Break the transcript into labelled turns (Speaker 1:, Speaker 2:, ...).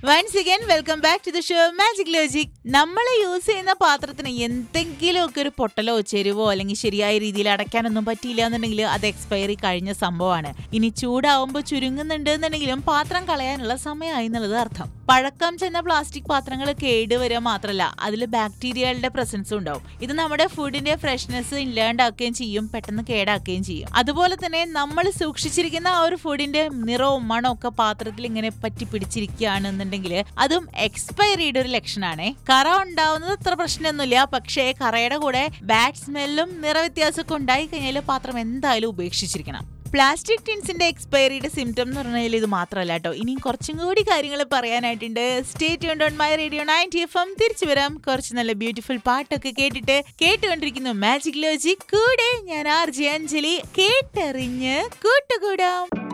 Speaker 1: once again welcome back to the show magic logic നമ്മൾ use ചെയ്യുന്ന പാത്രത്തിന് എന്തെങ്കിലുമൊക്കെ ഒരു പൊട്ടലോ ചെരുവോ അല്ലെങ്കിൽ ശരിയായ രീതിയിൽ അടയ്ക്കാനൊന്നും പറ്റിയില്ല എന്നുണ്ടെങ്കിൽ അത് എക്സ്പയറി കഴിഞ്ഞ സംഭവമാണ് ഇനി ചൂടാവുമ്പോൾ ചുരുങ്ങുന്നുണ്ട് എന്നുണ്ടെങ്കിലും പാത്രം കളയാനുള്ള സമയമായി എന്നുള്ളത് അർത്ഥം പഴക്കം ചെന്ന പ്ലാസ്റ്റിക് പാത്രങ്ങൾ കേടുവരിക മാത്രമല്ല അതിൽ ബാക്ടീരിയകളുടെ പ്രസൻസും ഉണ്ടാവും ഇത് നമ്മുടെ ഫുഡിന്റെ ഫ്രഷ്നെസ് ഇല്ലാണ്ടാക്കുകയും ചെയ്യും പെട്ടെന്ന് കേടാക്കുകയും ചെയ്യും അതുപോലെ തന്നെ നമ്മൾ സൂക്ഷിച്ചിരിക്കുന്ന ആ ഒരു ഫുഡിന്റെ നിറവും മണവും ഒക്കെ പാത്രത്തിൽ ഇങ്ങനെ പറ്റി പിടിച്ചിരിക്കുകയാണെന്നുണ്ടെങ്കിൽ അതും എക്സ്പയറിയുടെ ഒരു ലക്ഷണമാണ് കറ ഉണ്ടാവുന്നത് അത്ര പ്രശ്നമൊന്നുമില്ല പക്ഷേ കറയുടെ കൂടെ ബാഡ് സ്മെല്ലും നിറവ്യത്യാസമൊക്കെ ഉണ്ടായി കഴിഞ്ഞാൽ പാത്രം എന്തായാലും ഉപേക്ഷിച്ചിരിക്കണം പ്ലാസ്റ്റിക് ടിൻസിന്റെ എക്സ്പയറിയുടെ സിംറ്റം എന്ന് പറഞ്ഞാൽ ഇത് മാത്രമല്ല കേട്ടോ ഇനിയും കുറച്ചും കൂടി കാര്യങ്ങൾ പറയാനായിട്ടുണ്ട് stay on my radio ninety F M തിരിച്ചു വരാം കുറച്ച് നല്ല ബ്യൂട്ടിഫുൾ പാട്ടൊക്കെ കേട്ടിട്ട് കേട്ടുകൊണ്ടിരിക്കുന്നു മാജിക് ലോജിക് കൂടെ ഞാൻ ആർ ജെ അഞ്ജലി കേട്ടറിഞ്ഞ് കൂട്ടുകൂടാം